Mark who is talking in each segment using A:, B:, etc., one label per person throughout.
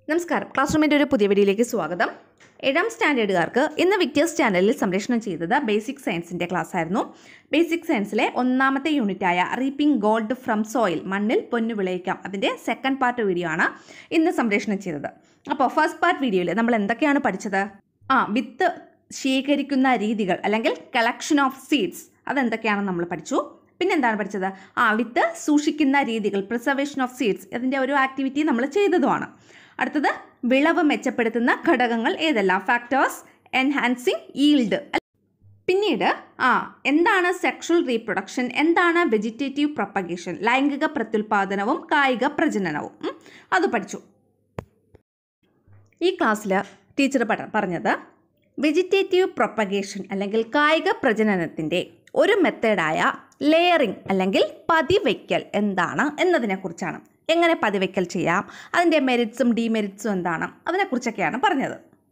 A: നമസ്കാരം ക്ലാസ് റൂമിൻ്റെ ഒരു പുതിയ വീഡിയോയിലേക്ക് സ്വാഗതം ഏഴാം സ്റ്റാൻഡേർഡുകാർക്ക് ഇന്ന് വിക്ടേഴ്സ് ചാനലിൽ സംപ്രേഷണം ചെയ്തത് ബേസിക് സയൻസിൻ്റെ ക്ലാസ് ആയിരുന്നു ബേസിക് സയൻസിലെ ഒന്നാമത്തെ യൂണിറ്റായ റീപ്പിംഗ് ഗോൾഡ് ഫ്രം സോയിൽ മണ്ണിൽ പൊന്നു വിളയിക്കാം അതിൻ്റെ സെക്കൻഡ് പാർട്ട് വീഡിയോ ആണ് ഇന്ന് സംപ്രേഷണം ചെയ്തത് അപ്പോൾ ഫസ്റ്റ് പാർട്ട് വീഡിയോയിൽ നമ്മൾ എന്തൊക്കെയാണ് പഠിച്ചത് ആ വിത്ത് ശേഖരിക്കുന്ന രീതികൾ അല്ലെങ്കിൽ കളക്ഷൻ ഓഫ് സീഡ്സ് അതെന്തൊക്കെയാണെന്ന് നമ്മൾ പഠിച്ചു പിന്നെ എന്താണ് പഠിച്ചത് ആ വിത്ത് സൂക്ഷിക്കുന്ന രീതികൾ പ്രിസർവേഷൻ ഓഫ് സീഡ്സ് ഇതിൻ്റെ ഒരു ആക്ടിവിറ്റി നമ്മൾ ചെയ്തതുമാണ് അടുത്തത് വിളവ് മെച്ചപ്പെടുത്തുന്ന ഘടകങ്ങൾ ഏതെല്ലാം ഫാക്ടേഴ്സ് എൻഹാൻസിങ് ഈൽഡ് പിന്നീട് ആ എന്താണ് സെക്ഷൽ റീപ്രൊഡക്ഷൻ എന്താണ് വെജിറ്റേറ്റീവ് പ്രൊപ്പഗേഷൻ ലൈംഗിക പ്രത്യുൽപാദനവും കായിക പ്രജനനവും ഉം, അത് പഠിച്ചു ഈ ക്ലാസ്സിൽ ടീച്ചർ പറഞ്ഞത് വെജിറ്റേറ്റീവ് പ്രൊപ്പഗേഷൻ അല്ലെങ്കിൽ കായിക പ്രജനനത്തിൻ്റെ ഒരു മെത്തേഡായ ലെയറിംഗ് അല്ലെങ്കിൽ പതിവയ്ക്കൽ എന്താണ് എന്നതിനെക്കുറിച്ചാണ് എങ്ങനെ പതിവയ്ക്കൽ ചെയ്യാം അതിൻ്റെ മെറിറ്റ്സും ഡീമെറിറ്റ്സും എന്താണ് അതിനെക്കുറിച്ചൊക്കെയാണ് പറഞ്ഞത്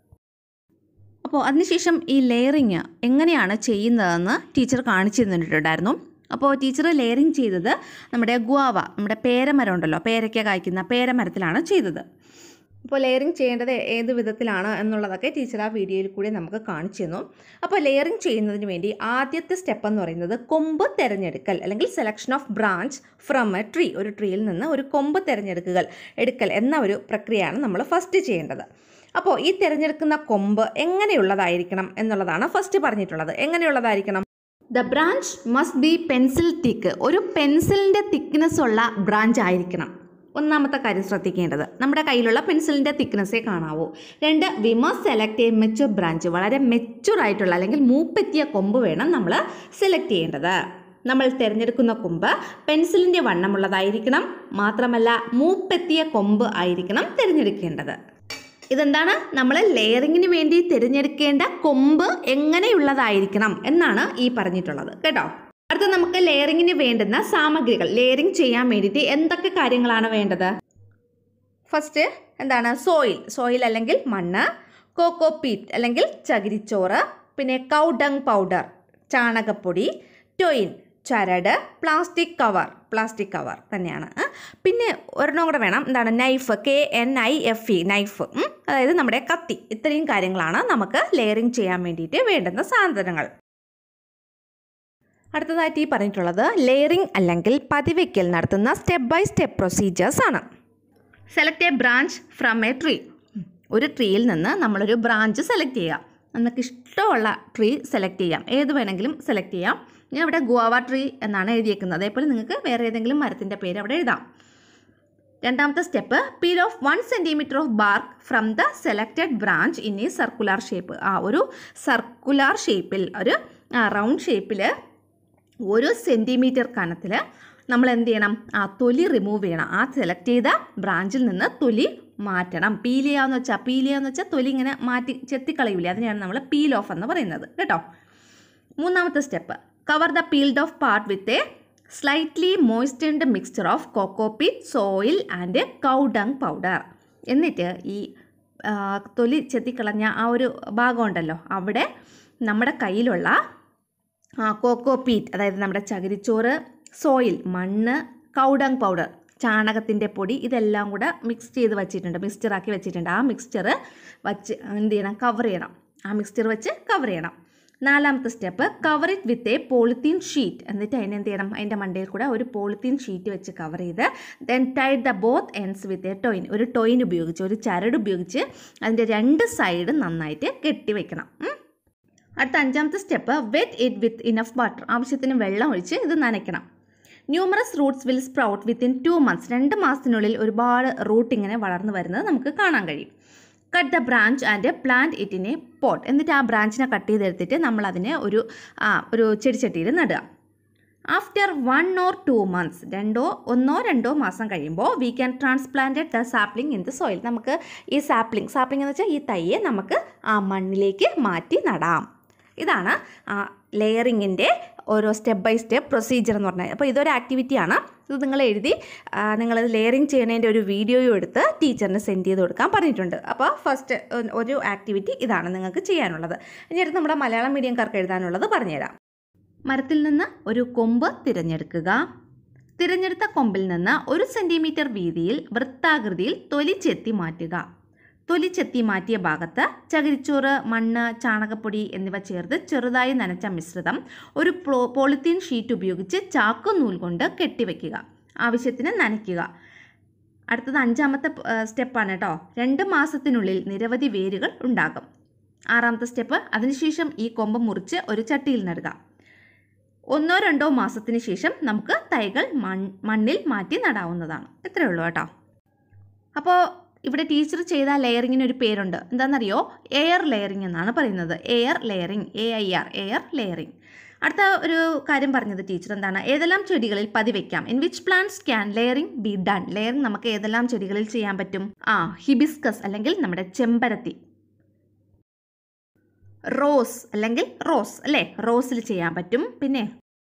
A: അപ്പോൾ അതിനുശേഷം ഈ ലെയറിങ് എങ്ങനെയാണ് ചെയ്യുന്നതെന്ന് ടീച്ചർ കാണിച്ചു തന്നിട്ടുണ്ടായിരുന്നു അപ്പോൾ ടീച്ചർ ലെയറിങ് ചെയ്തത് നമ്മുടെ ഗുവാവ നമ്മുടെ പേരമരം ഉണ്ടല്ലോ പേരയ്ക്ക കായ്ക്കുന്ന പേരമരത്തിലാണ് ചെയ്തത് അപ്പോൾ ലെയറിങ് ചെയ്യേണ്ടത് ഏത് വിധത്തിലാണ് എന്നുള്ളതൊക്കെ ടീച്ചർ ആ വീഡിയോയിൽ കൂടി നമുക്ക് കാണിച്ചു തന്നു അപ്പോൾ ലെയറിങ് ചെയ്യുന്നതിന് വേണ്ടി ആദ്യത്തെ സ്റ്റെപ്പ് എന്ന് പറയുന്നത് കൊമ്പ് തിരഞ്ഞെടുക്കൽ അല്ലെങ്കിൽ selection of branch from a tree ഒരു ട്രീയിൽ നിന്ന് ഒരു കൊമ്പ് തിരഞ്ഞെടുക്കൽ എടുക്കൽ എന്ന ഒരു പ്രക്രിയയാണ് നമ്മൾ ഫസ്റ്റ് ചെയ്യേണ്ടത് അപ്പോൾ ഈ തിരഞ്ഞെടുക്കുന്ന കൊമ്പ് എങ്ങനെയുള്ളതായിരിക്കണം എന്നുള്ളതാണ് ഫസ്റ്റ് പറഞ്ഞിട്ടുള്ളത് എങ്ങനെയുള്ളതായിരിക്കണം the branch must be pencil thick ഒരു പെൻസിലിൻ്റെ തിക്നെസ് ഉള്ള ബ്രാഞ്ച് ആയിരിക്കണം ഒന്നാമത്തെ കാര്യം ശ്രദ്ധിക്കേണ്ടത് നമ്മുടെ കയ്യിലുള്ള പെൻസിലിൻ്റെ തിക്നെസ്സേ കാണാവൂ രണ്ട് we must select a mature branch വളരെ മെച്ചുർ ആയിട്ടുള്ള അല്ലെങ്കിൽ മൂപ്പെത്തിയ കൊമ്പ് വേണം നമ്മൾ സെലക്ട് ചെയ്യേണ്ടത് നമ്മൾ തിരഞ്ഞെടുക്കുന്ന കൊമ്പ് പെൻസിലിൻ്റെ വണ്ണമുള്ളതായിരിക്കണം മാത്രമല്ല മൂപ്പെത്തിയ കൊമ്പ് ആയിരിക്കണം തിരഞ്ഞെടുക്കേണ്ടത് ഇതെന്താണ് നമ്മൾ ലെയറിങ്ങിന് വേണ്ടി തിരഞ്ഞെടുക്കേണ്ട കൊമ്പ് എങ്ങനെയുള്ളതായിരിക്കണം എന്നാണ് ഈ പറഞ്ഞിട്ടുള്ളത് കേട്ടോ അടുത്ത നമുക്ക് ലെയറിങ്ങിന് വേണ്ടുന്ന സാമഗ്രികൾ ലെയറിങ് ചെയ്യാൻ വേണ്ടിയിട്ട് എന്തൊക്കെ കാര്യങ്ങളാണ് വേണ്ടത് ഫസ്റ്റ് എന്താണ് സോയിൽ സോയിൽ അല്ലെങ്കിൽ മണ്ണ് കോക്കോ പീറ്റ് അല്ലെങ്കിൽ ചകിരിച്ചോറ് പിന്നെ കൗഡങ് പൗഡർ ചാണകപ്പൊടി ടൊയിൻ ചരട് പ്ലാസ്റ്റിക് കവർ പ്ലാസ്റ്റിക് കവർ തന്നെയാണ് ആ. പിന്നെ ഒരെണ്ണം കൂടെ വേണം എന്താണ് knife K N I F E knife ഉം. അതായത് നമ്മുടെ കത്തി ഇത്രയും കാര്യങ്ങളാണ് നമുക്ക് ലെയറിങ് ചെയ്യാൻ വേണ്ടിയിട്ട് വേണ്ടുന്ന സാധനങ്ങൾ അടുത്തതായിട്ട് ഈ പറഞ്ഞിട്ടുള്ളത് ലെയറിംഗ് അല്ലെങ്കിൽ പതിവയ്ക്കൽ നടത്തുന്ന സ്റ്റെപ്പ് ബൈ സ്റ്റെപ്പ് പ്രൊസീജിയേഴ്സ് ആണ് select a branch from a tree ഒരു ട്രീയിൽ നിന്ന് നമ്മളൊരു ബ്രാഞ്ച് സെലക്ട് ചെയ്യുക നമുക്ക് ഇഷ്ടമുള്ള ട്രീ സെലക്ട് ചെയ്യാം ഏത് വേണമെങ്കിലും സെലക്ട് ചെയ്യാം ഞാൻ ഇവിടെ ഗുവാവ ട്രീ എന്നാണ് എഴുതിയേക്കുന്നത് അതേപോലെ നിങ്ങൾക്ക് വേറെ ഏതെങ്കിലും മരത്തിൻ്റെ പേര് അവിടെ എഴുതാം രണ്ടാമത്തെ step peel off one centimetre of bark from the selected branch in ഈ സർക്കുലർ ഷേപ്പ് ആ ഒരു സർക്കുലർ ഷേപ്പിൽ ഒരു റൗണ്ട് ഷേപ്പിൽ ഒരു സെൻറ്റിമീറ്റർ കനത്തിൽ നമ്മൾ എന്ത് ചെയ്യണം ആ തൊലി റിമൂവ് ചെയ്യണം ആ സെലക്ട് ചെയ്ത ബ്രാഞ്ചിൽ നിന്ന് തൊലി മാറ്റണം പീൽ ചെയ്യാന്ന് വെച്ചാൽ പീൽ ചെയ്യാന്ന് വെച്ചാൽ തൊലി ഇങ്ങനെ മാറ്റി ചെത്തിക്കളയൂലേ അതിനെയാണ് നമ്മൾ പീൽ ഓഫ് എന്ന് പറയുന്നത് കേട്ടോ മൂന്നാമത്തെ step cover the peeled off part with a slightly moistened mixture of cocopeat soil and cowdung powder എന്നിട്ട് ഈ ആ, തൊലി ചെത്തിക്കളഞ്ഞ ആ ഒരു ഭാഗം ഉണ്ടല്ലോ അവിടെ നമ്മുടെ കയ്യിലുള്ള ആ, കോക്കോ പീറ്റ് അതായത് നമ്മുടെ ചകിരിച്ചോറ് സോയിൽ മണ്ണ് കൗഡങ് പൗഡർ ചാണകത്തിൻ്റെ പൊടി ഇതെല്ലാം കൂടെ മിക്സ് ചെയ്ത് വെച്ചിട്ടുണ്ട് മിക്സ്ചറാക്കി വെച്ചിട്ടുണ്ട് ആ മിക്സ്ചർ വച്ച് എന്ത് ചെയ്യണം കവർ ചെയ്യണം ആ മിക്സ്ചർ വെച്ച് കവർ ചെയ്യണം നാലാമത്തെ step cover it with a polythene sheet എന്നിട്ട് അതിനെ എന്ത് ചെയ്യണം അതിൻ്റെ മണ്ടയിൽ കൂടെ ഒരു പോളിത്തീൻ ഷീറ്റ് വെച്ച് കവർ ചെയ്ത് then tied the both ends with a twine ഒരു ടോയിൻ ഉപയോഗിച്ച് ഒരു ചരട് ഉപയോഗിച്ച് അതിൻ്റെ രണ്ട് സൈഡ് നന്നായിട്ട് കെട്ടി വെക്കണം ഉം. അടുത്ത അഞ്ചാമത്തെ step wet it with enough water ആവശ്യത്തിന് വെള്ളം ഒഴിച്ച് ഇത് നനയ്ക്കണം numerous roots will sprout within two months രണ്ട് മാസത്തിനുള്ളിൽ ഒരുപാട് റൂട്ട് ഇങ്ങനെ വളർന്നു വരുന്നത് നമുക്ക് കാണാൻ കഴിയും cut the branch and plant it in a pot എന്നിട്ട് ആ ബ്രാഞ്ചിനെ കട്ട് ചെയ്തെടുത്തിട്ട് നമ്മൾ അതിനെ ഒരു ആ ഒരു ചെടിച്ചട്ടിയിൽ നടുക after one or two months രണ്ടോ ഒന്നോ രണ്ടോ മാസം കഴിയുമ്പോൾ we can transplanted the sapling in the soil നമുക്ക് ഈ സാപ്ലിംഗ് സാപ്ലിംഗ് എന്ന് വെച്ചാൽ ഈ തയ്യെ നമുക്ക് ആ മണ്ണിലേക്ക് മാറ്റി നടാം ഇതാണ് ആ ലെയറിങ്ങിൻ്റെ ഓരോ സ്റ്റെപ്പ് ബൈ സ്റ്റെപ്പ് പ്രൊസീജിയർ എന്ന് പറഞ്ഞാൽ അപ്പോൾ ഇതൊരു ആക്ടിവിറ്റിയാണ് ഇത് നിങ്ങൾ എഴുതി നിങ്ങൾ ലെയറിങ് ചെയ്യുന്നതിൻ്റെ ഒരു വീഡിയോയും എടുത്ത് ടീച്ചറിന് സെൻഡ് ചെയ്ത് കൊടുക്കാൻ പറഞ്ഞിട്ടുണ്ട് അപ്പോൾ ഫസ്റ്റ് ഒരു ആക്ടിവിറ്റി ഇതാണ് നിങ്ങൾക്ക് ചെയ്യാനുള്ളത് ഇനി അടുത്ത് നമ്മുടെ മലയാളം മീഡിയംകാർക്ക് എഴുതാനുള്ളത് പറഞ്ഞുതരാം മരത്തിൽ നിന്ന് ഒരു കൊമ്പ് തിരഞ്ഞെടുക്കുക തിരഞ്ഞെടുത്ത കൊമ്പിൽ നിന്ന് ഒരു സെൻറ്റിമീറ്റർ വീതിയിൽ വൃത്താകൃതിയിൽ തൊലി ചെത്തി മാറ്റുക തൊലി ചെത്തി മാറ്റിയ ഭാഗത്ത് ചകിരിച്ചോറ് മണ്ണ് ചാണകപ്പൊടി എന്നിവ ചേർത്ത് ചെറുതായി നനച്ച മിശ്രിതം ഒരു പ്ലോ- പോളിത്തീൻ ഷീറ്റ് ഉപയോഗിച്ച് ചാക്കു നൂൽ കൊണ്ട് കെട്ടിവെക്കുക ആവശ്യത്തിന് നനയ്ക്കുക അടുത്തത് അഞ്ചാമത്തെ സ്റ്റെപ്പാണ് കേട്ടോ രണ്ട് മാസത്തിനുള്ളിൽ നിരവധി വേരുകൾ ഉണ്ടാകും ആറാമത്തെ സ്റ്റെപ്പ് അതിനുശേഷം ഈ കൊമ്പ് മുറിച്ച് ഒരു ചട്ടിയിൽ നടുക ഒന്നോ രണ്ടോ മാസത്തിന് ശേഷം നമുക്ക് തൈകൾ മൺ മണ്ണിൽ മാറ്റി നടാവുന്നതാണ് ഇത്രയേ ഉള്ളൂ കേട്ടോ അപ്പോൾ ഇവിടെ ടീച്ചർ ചെയ്ത ലെയറിങ്ങിന് ഒരു പേരുണ്ട് എന്താണെന്നറിയോ എയർ ലെയറിംഗ് എന്നാണ് പറയുന്നത് air layering A I R air layering അടുത്ത ഒരു കാര്യം പറഞ്ഞത് ടീച്ചർ എന്താണ് ഏതെല്ലാം ചെടികളിൽ പതിവെക്കാം in which plants can layering be done layering നമുക്ക് ഏതെല്ലാം ചെടികളിൽ ചെയ്യാൻ പറ്റും ആ ഹിബിസ്കസ് അല്ലെങ്കിൽ നമ്മുടെ ചെമ്പരത്തി റോസ് അല്ലെങ്കിൽ റോസ് അല്ലേ റോസിൽ ചെയ്യാൻ പറ്റും പിന്നെ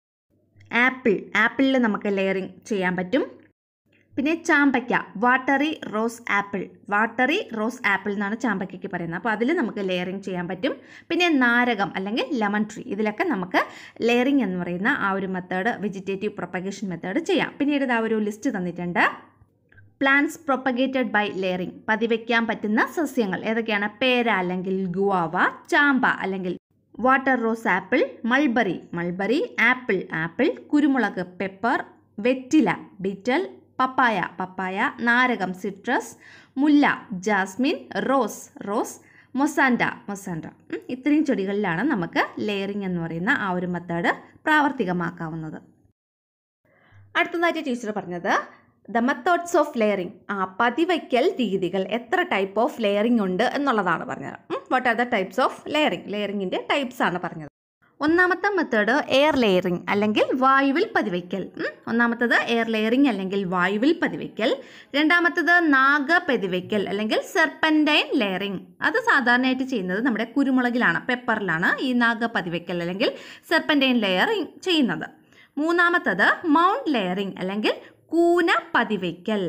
A: ആപ്പിൾ ആപ്പിളിൽ നമുക്ക് ലെയറിംഗ് ചെയ്യാൻ പറ്റും പിന്നെ ചാമ്പയ്ക്ക watery rose apple watery rose apple എന്നാണ് ചാമ്പയ്ക്കയ്ക്ക് പറയുന്നത് അപ്പോൾ അതിൽ നമുക്ക് ലെയറിംഗ് ചെയ്യാൻ പറ്റും പിന്നെ നാരകം അല്ലെങ്കിൽ ലെമൺ ട്രീ ഇതിലൊക്കെ നമുക്ക് ലെയറിംഗ് എന്ന് പറയുന്ന ആ ഒരു മെത്തേഡ് വെജിറ്റേറ്റീവ് പ്രൊപ്പഗേഷൻ മെത്തേഡ് ചെയ്യാം പിന്നീട് ഇതാ ഒരു ലിസ്റ്റ് തന്നിട്ടുണ്ട് പ്ലാന്റ്സ് പ്രൊപ്പഗേറ്റഡ് ബൈ ലെയറിംഗ് പതിവയ്ക്കാൻ പറ്റുന്ന സസ്യങ്ങൾ ഏതൊക്കെയാണ് പേര അല്ലെങ്കിൽ ഗുവാവ ചാമ്പ അല്ലെങ്കിൽ water rose apple mulberry mulberry apple apple കുരുമുളക് പെപ്പർ വെറ്റില ബിറ്റൽ പപ്പായ പപ്പായ നാരകം സിട്രസ് മുല്ല jasmine rose rose mussaenda mussaenda ഉം, ഇത്രയും ചെടികളിലാണ് നമുക്ക് ലെയറിംഗ് എന്ന് പറയുന്ന ആ ഒരു മെത്തേഡ് പ്രാവർത്തികമാക്കാവുന്നത് അടുത്തതായിട്ട് ടീച്ചർ പറഞ്ഞത് ദ മെത്തേഡ്സ് ഓഫ് ലെയറിംഗ് ആ പതിവയ്ക്കൽ രീതികൾ എത്ര ടൈപ്പ് ഓഫ് ലെയറിംഗ് ഉണ്ട് എന്നുള്ളതാണ് പറഞ്ഞത് what are the types of layering ലെയറിംഗിൻ്റെ ടൈപ്സ് ആണ് പറഞ്ഞത് ഒന്നാമത്തെ മെത്തേഡ് എയർ ലെയറിംഗ് അല്ലെങ്കിൽ വായുവിൽ പതിവയ്ക്കൽ ഉം. ഒന്നാമത്തത് എയർ ലെയറിംഗ് അല്ലെങ്കിൽ വായുവിൽ പതിവയ്ക്കൽ രണ്ടാമത്തത് നാഗ പതിവയ്ക്കൽ അല്ലെങ്കിൽ സെർപ്പൻറ്റൈൻ ലെയറിംഗ് അത് സാധാരണയായിട്ട് ചെയ്യുന്നത് നമ്മുടെ കുരുമുളകിലാണ് പെപ്പറിലാണ് ഈ നാഗ പതിവയ്ക്കൽ അല്ലെങ്കിൽ സെർപ്പൻറ്റൈൻ ലെയറിംഗ് ചെയ്യുന്നത് മൂന്നാമത്തത് മൗണ്ട് ലെയറിംഗ് അല്ലെങ്കിൽ കൂന പതിവയ്ക്കൽ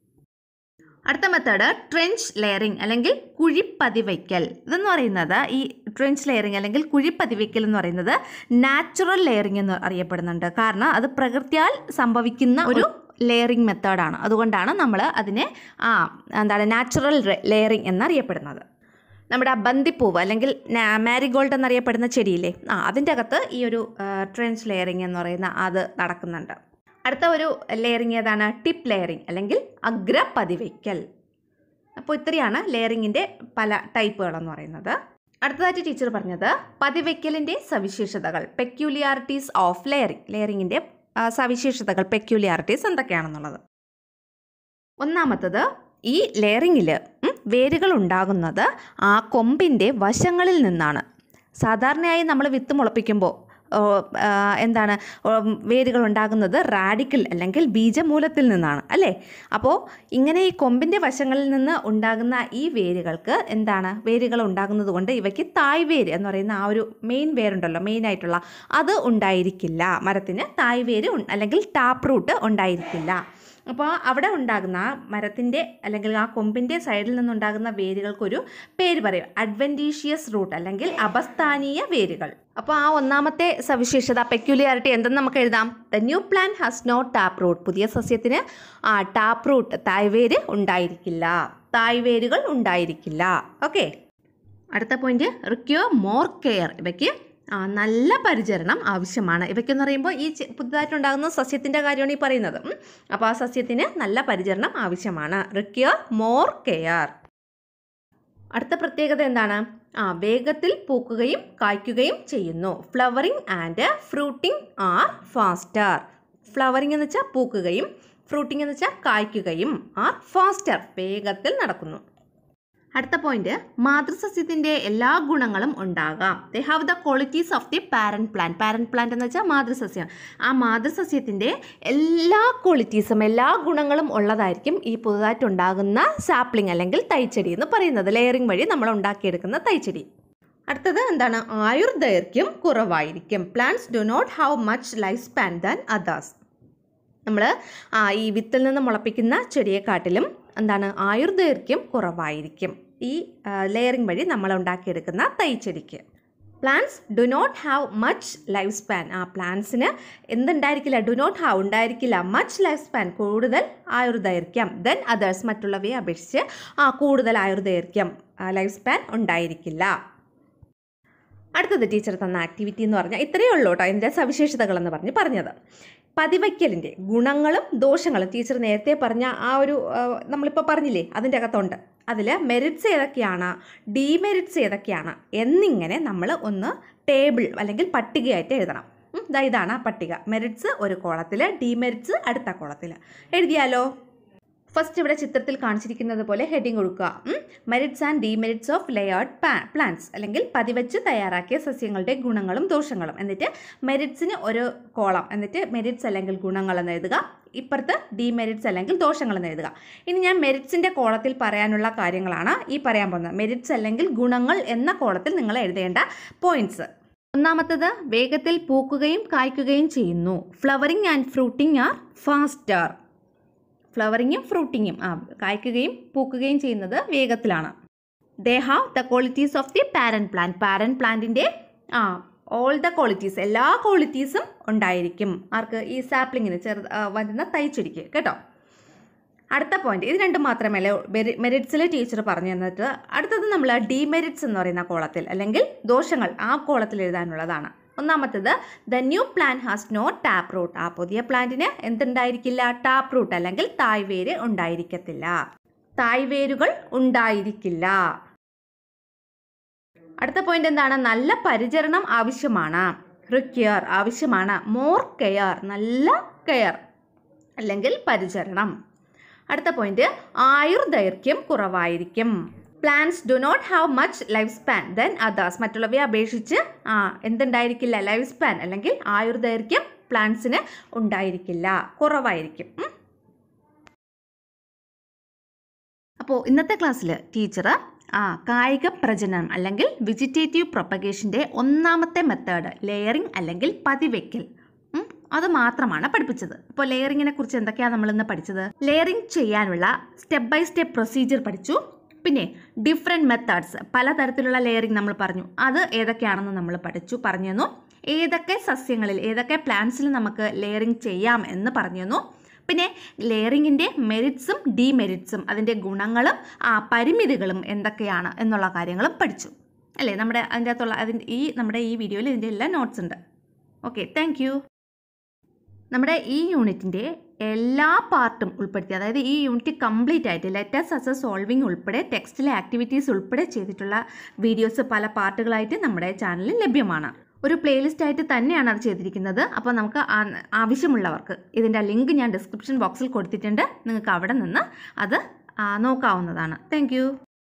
A: അടുത്ത മെത്തേഡ് ട്രെഞ്ച് ലെയറിംഗ് അല്ലെങ്കിൽ കുഴിപ്പതിവയ്ക്കൽ ഇതെന്ന് പറയുന്നത് ഈ ട്രെഞ്ച് ലെയറിംഗ് അല്ലെങ്കിൽ കുഴിപ്പതിവയ്ക്കൽ എന്ന് പറയുന്നത് നാച്ചുറൽ ലെയറിംഗ് എന്ന് അറിയപ്പെടുന്നുണ്ട് കാരണം അത് പ്രകൃതിയാൽ സംഭവിക്കുന്ന ഒരു ലെയറിംഗ് മെത്തേഡാണ് അതുകൊണ്ടാണ് നമ്മൾ അതിനെ ആ എന്താണ് നാച്ചുറൽ ലെയറിംഗ് എന്നറിയപ്പെടുന്നത് നമ്മുടെ ആ ബന്ദിപ്പൂവ് അല്ലെങ്കിൽ മാരിഗോൾഡ് എന്നറിയപ്പെടുന്ന ചെടിയില്ലേ ആ അതിൻ്റെ അകത്ത് ഈ ഒരു ട്രെഞ്ച് ലെയറിംഗ് എന്ന് പറയുന്ന അത് നടക്കുന്നുണ്ട് അടുത്ത ഒരു ലെയറിംഗ് ഏതാണ് ടിപ്പ് ലെയറിംഗ് അല്ലെങ്കിൽ അഗ്രപതിവയ്ക്കൽ അപ്പോൾ ഇത്രയാണ് ലെയറിങ്ങിൻ്റെ പല ടൈപ്പുകളെന്ന് പറയുന്നത് അടുത്തതായിട്ട് ടീച്ചർ പറഞ്ഞത് പതിവയ്ക്കലിൻ്റെ സവിശേഷതകൾ പെക്യുലിയാരിറ്റീസ് ഓഫ് ലെയറിംഗ് ലെയറിങ്ങിൻ്റെ സവിശേഷതകൾ പെക്യുലിയാരിറ്റീസ് എന്തൊക്കെയാണെന്നുള്ളത് ഒന്നാമത്തത് ഈ ലെയറിങ്ങിൽ വേരുകൾ ഉണ്ടാകുന്നത് ആ കൊമ്പിൻ്റെ വശങ്ങളിൽ നിന്നാണ് സാധാരണയായി നമ്മൾ വിത്ത് മുളപ്പിക്കുമ്പോൾ ഓ, ആ, എന്താണ് ഉം, വേരുകൾ ഉണ്ടാകുന്നത് റാഡിക്കൽ അല്ലെങ്കിൽ ബീജമൂലത്തിൽ നിന്നാണ് അല്ലേ അപ്പോൾ ഇങ്ങനെ ഈ കൊമ്പിൻ്റെ വശങ്ങളിൽ നിന്ന് ഉണ്ടാകുന്ന ഈ വേരുകൾക്ക് എന്താണ് വേരുകൾ ഉണ്ടാകുന്നത് കൊണ്ട് ഇവയ്ക്ക് തായ് വേര് എന്ന് പറയുന്ന ആ ഒരു മെയിൻ വേരുണ്ടല്ലോ മെയിൻ ആയിട്ടുള്ള അത് ഉണ്ടായിരിക്കില്ല മരത്തിന് തായ് വേര് ഉൺ- അല്ലെങ്കിൽ ടാപ്പ് റൂട്ട് ഉണ്ടായിരിക്കില്ല അപ്പോൾ അവിടെ ഉണ്ടാകുന്ന ആ മരത്തിൻ്റെ അല്ലെങ്കിൽ ആ കൊമ്പിൻ്റെ സൈഡിൽ നിന്നുണ്ടാകുന്ന വേരുകൾക്കൊരു പേര് പറയും അഡ്വൻറ്റീഷ്യസ് റൂട്ട് അല്ലെങ്കിൽ അപസ്ഥാനീയ വേരുകൾ അപ്പോൾ ആ ഒന്നാമത്തെ സവിശേഷത പെക്യുലിയാരിറ്റി എന്തെന്ന് നമുക്ക് എഴുതാം the new plan has no tap root പുതിയ സസ്യത്തിന് ആ ടാപ്പ് റൂട്ട് തായ്വേര് ഉണ്ടായിരിക്കില്ല തായ്വേരുകൾ ഉണ്ടായിരിക്കില്ല ഓക്കെ അടുത്ത പോയിന്റ് റിക്വയർ മോർ കെയർ ഇവയ്ക്ക് ആ, നല്ല പരിചരണം ആവശ്യമാണ് ഇവയ്ക്കെന്ന് പറയുമ്പോൾ ഈ ചെ- പുതുതായിട്ടുണ്ടാകുന്ന സസ്യത്തിൻ്റെ കാര്യമാണ് ഈ പറയുന്നത് ഉം. അപ്പോൾ ആ സസ്യത്തിന് നല്ല പരിചരണം ആവശ്യമാണ് റിക്വയർ മോർ കെയർ അടുത്ത പ്രത്യേകത എന്താണ് ആ വേഗത്തിൽ പൂക്കുകയും കായ്ക്കുകയും ചെയ്യുന്നു flowering and fruiting are faster flowering എന്ന് വെച്ചാൽ പൂക്കുകയും ഫ്രൂട്ടിംഗ് എന്ന് വെച്ചാൽ കായ്ക്കുകയും ആർ ഫാസ്റ്റർ വേഗത്തിൽ നടക്കുന്നു അടുത്ത പോയിന്റ് മാതൃസസ്യത്തിന്റെ എല്ലാ ഗുണങ്ങളും ഉണ്ടാകാം they have the qualities of the parent plant parent plant എന്ന് വെച്ചാൽ മാതൃസസ്യം ആ മാതൃസസ്യത്തിന്റെ എല്ലാ ക്വാളിറ്റീസും എല്ലാ ഗുണങ്ങളും ഉള്ളതായിരിക്കും ഈ പുതുതായിട്ടുണ്ടാകുന്ന സാപ്ലിംഗ് അല്ലെങ്കിൽ തൈച്ചെടി എന്ന് പറയുന്നത് ലെയറിംഗ് വഴി നമ്മൾ ഉണ്ടാക്കിയെടുക്കുന്ന തൈച്ചെടി അടുത്തത് എന്താണ് ആയുർദൈർഘ്യം കുറവായിരിക്കും plants do not have much life span than others നമ്മൾ ആ ഈ വിത്തിൽ നിന്ന് മുളപ്പിക്കുന്ന ചെടിയെക്കാട്ടിലും എന്താണ് ആയുർദൈർഘ്യം കുറവായിരിക്കും ഈ ലെയറിംഗ് വഴി നമ്മൾ ഉണ്ടാക്കിയെടുക്കുന്ന തൈച്ചെടിക്ക് plants do not have much life span ആ പ്ലാന്റ്സിന് എന്തുണ്ടായിരിക്കില്ല ഡു നോട്ട് ഹാവ് ഉണ്ടായിരിക്കില്ല മച്ച് ലൈഫ് സ്പാൻ കൂടുതൽ ആയുർദൈർഘ്യം ദെൻ അതേഴ്സ് മറ്റുള്ളവയെ അപേക്ഷിച്ച് ആ കൂടുതൽ ആയുർദൈർഘ്യം ലൈഫ് സ്പാൻ ഉണ്ടായിരിക്കില്ല അടുത്തത് ടീച്ചർ തന്ന ആക്ടിവിറ്റി എന്ന് പറഞ്ഞാൽ ഇത്രയേ ഉള്ളൂ കേട്ടോ അതിൻ്റെ സവിശേഷതകളെന്ന് പറഞ്ഞ് പറഞ്ഞത് പതിവയ്ക്കലിൻ്റെ ഗുണങ്ങളും ദോഷങ്ങളും ടീച്ചർ നേരത്തെ പറഞ്ഞ ആ ഒരു ആ, നമ്മളിപ്പോൾ പറഞ്ഞില്ലേ അതിൻ്റെ അകത്തുണ്ട് അതിൽ മെറിറ്റ്സ് ഏതൊക്കെയാണ് ഡീമെറിറ്റ്സ് ഏതൊക്കെയാണ് എന്നിങ്ങനെ നമ്മൾ ഒന്ന് ടേബിൾ അല്ലെങ്കിൽ പട്ടികയായിട്ട് എഴുതണം ഉം, ദാ ഇതാണ് ആ പട്ടിക മെറിറ്റ്സ് ഒരു കോളത്തിൽ ഡീമെറിറ്റ്സ് അടുത്ത കോളത്തിൽ എഴുതിയാലോ ഫസ്റ്റ് ഇവിടെ ചിത്രത്തിൽ കാണിച്ചിരിക്കുന്നത് പോലെ ഹെഡിങ് കൊടുക്കുക merits and demerits of layered plants അല്ലെങ്കിൽ പതിവച്ച് തയ്യാറാക്കിയ സസ്യങ്ങളുടെ ഗുണങ്ങളും ദോഷങ്ങളും എന്നിട്ട് മെറിറ്റ്സിന് ഒരു കോളം എന്നിട്ട് മെറിറ്റ്സ് അല്ലെങ്കിൽ ഗുണങ്ങൾ എന്ന് എഴുതുക ഇപ്പുറത്ത് ഡിമെറിറ്റ്സ് അല്ലെങ്കിൽ ദോഷങ്ങൾ എന്ന് എഴുതുക ഇനി ഞാൻ മെറിറ്റ്സിൻ്റെ കോളത്തിൽ പറയാനുള്ള കാര്യങ്ങളാണ് ഈ പറയാൻ പോകുന്നത് മെറിറ്റ്സ് അല്ലെങ്കിൽ ഗുണങ്ങൾ എന്ന കോളത്തിൽ നിങ്ങൾ എഴുതേണ്ട പോയിന്റ്സ് ഒന്നാമത്തത് വേഗത്തിൽ പൂക്കുകയും കായ്ക്കുകയും ചെയ്യുന്നു flowering and fruiting are faster ഫ്ലവറിങ്ങും ഫ്രൂട്ടിങ്ങും ആ കായ്ക്കുകയും പൂക്കുകയും ചെയ്യുന്നത് വേഗത്തിലാണ് they have the qualities of the parent plant parent പ്ലാന്റിൻ്റെ ആ ഓൾ ദ ക്വാളിറ്റീസ് എല്ലാ ക്വാളിറ്റീസും ഉണ്ടായിരിക്കും ആർക്ക് ഈ സാപ്ലിങ്ങിന് ചെറു ആ, വരുന്ന തൈച്ചെടിക്ക് കേട്ടോ അടുത്ത പോയിന്റ് ഇത് രണ്ടും മാത്രമല്ല മെറിറ്റ്സിൽ ടീച്ചർ പറഞ്ഞു തന്നിട്ട് അടുത്തത് നമ്മൾ ഡിമെറിറ്റ്സ് എന്ന് പറയുന്ന കോളത്തിൽ അല്ലെങ്കിൽ ദോഷങ്ങൾ ആ കോളത്തിൽ എഴുതാനുള്ളതാണ് ഒന്നാമത്തത് the new plant has no tap root ആ പുതിയ പ്ലാന്റിന് എന്തുണ്ടായിരിക്കില്ല ടാപ്പ് റൂട്ട് അല്ലെങ്കിൽ തായ്വേര് ഉണ്ടായിരിക്കത്തില്ല തായ്വേരുകൾ ഉണ്ടായിരിക്കില്ല അടുത്ത പോയിന്റ് എന്താണ് നല്ല പരിചരണം ആവശ്യമാണ് റിക്യർ ആവശ്യമാണ് മോർ കെയർ നല്ല കെയർ അല്ലെങ്കിൽ പരിചരണം അടുത്ത പോയിന്റ് ആയുർദൈർഘ്യം കുറവായിരിക്കും plants do not have much life span than others മറ്റുള്ളവയെ അപേക്ഷിച്ച് ആ എന്തുണ്ടായിരിക്കില്ല ലൈഫ് സ്പാൻ അല്ലെങ്കിൽ ആയുർദൈർഘ്യം പ്ലാന്റ്സിന് ഉണ്ടായിരിക്കില്ല കുറവായിരിക്കും ഉം. അപ്പോൾ ഇന്നത്തെ ക്ലാസ്സിൽ ടീച്ചർ ആ കായിക പ്രജനനം അല്ലെങ്കിൽ വെജിറ്റേറ്റീവ് പ്രൊപ്പഗേഷൻ്റെ ഒന്നാമത്തെ മെത്തേഡ് ലെയറിംഗ് അല്ലെങ്കിൽ പതിവെക്കൽ ഉം, അത് മാത്രമാണ് പഠിപ്പിച്ചത് അപ്പോൾ ലെയറിങ്ങിനെ കുറിച്ച് എന്തൊക്കെയാണ് നമ്മൾ ഇന്ന് പഠിച്ചത് ലെയറിംഗ് ചെയ്യാനുള്ള സ്റ്റെപ്പ് ബൈ സ്റ്റെപ്പ് പ്രൊസീജിയർ പഠിച്ചു പിന്നെ ഡിഫറെൻറ്റ് മെത്തേഡ്സ് പലതരത്തിലുള്ള ലെയറിംഗ് നമ്മൾ പറഞ്ഞു അത് ഏതൊക്കെയാണെന്ന് നമ്മൾ പഠിച്ചു പറഞ്ഞു തന്നു ഏതൊക്കെ സസ്യങ്ങളിൽ ഏതൊക്കെ പ്ലാന്റ്സിൽ നമുക്ക് ലെയറിംഗ് ചെയ്യാം എന്ന് പറഞ്ഞു തന്നു പിന്നെ ലെയറിങ്ങിൻ്റെ മെറിറ്റ്സും ഡിമെറിറ്റ്സും അതിൻ്റെ ഗുണങ്ങളും ആ പരിമിതികളും എന്തൊക്കെയാണ് എന്നുള്ള കാര്യങ്ങളും പഠിച്ചു അല്ലേ നമ്മുടെ അതിൻ്റെ അകത്തുള്ള അതിൻ്റെ ഈ നമ്മുടെ ഈ വീഡിയോയിൽ ഇതിൻ്റെ എല്ലാ നോട്ട്സ് ഉണ്ട് ഓക്കെ താങ്ക് യു നമ്മുടെ ഈ യൂണിറ്റിൻ്റെ എല്ലാ പാർട്ടും ഉൾപ്പെടുത്തി അതായത് ഈ യൂണിറ്റ് കംപ്ലീറ്റ് ആയിട്ട് ലെറ്റേഴ്സ് അസ് എ സോൾവിങ് ഉൾപ്പെടെ ടെക്സ്റ്റിലെ ആക്ടിവിറ്റീസ് ഉൾപ്പെടെ ചെയ്തിട്ടുള്ള വീഡിയോസ് പല പാർട്ടുകളായിട്ട് നമ്മുടെ ചാനലിൽ ലഭ്യമാണ് ഒരു പ്ലേലിസ്റ്റ് ആയിട്ട് തന്നെയാണ് അത് ചെയ്തിരിക്കുന്നത് അപ്പോൾ നമുക്ക് ആ- ആവശ്യമുള്ളവർക്ക് ഇതിൻ്റെ ലിങ്ക് ഞാൻ ഡിസ്ക്രിപ്ഷൻ ബോക്സിൽ കൊടുത്തിട്ടുണ്ട് നിങ്ങൾക്ക് അവിടെ നിന്ന് അത് ആ, നോക്കാവുന്നതാണ് താങ്ക്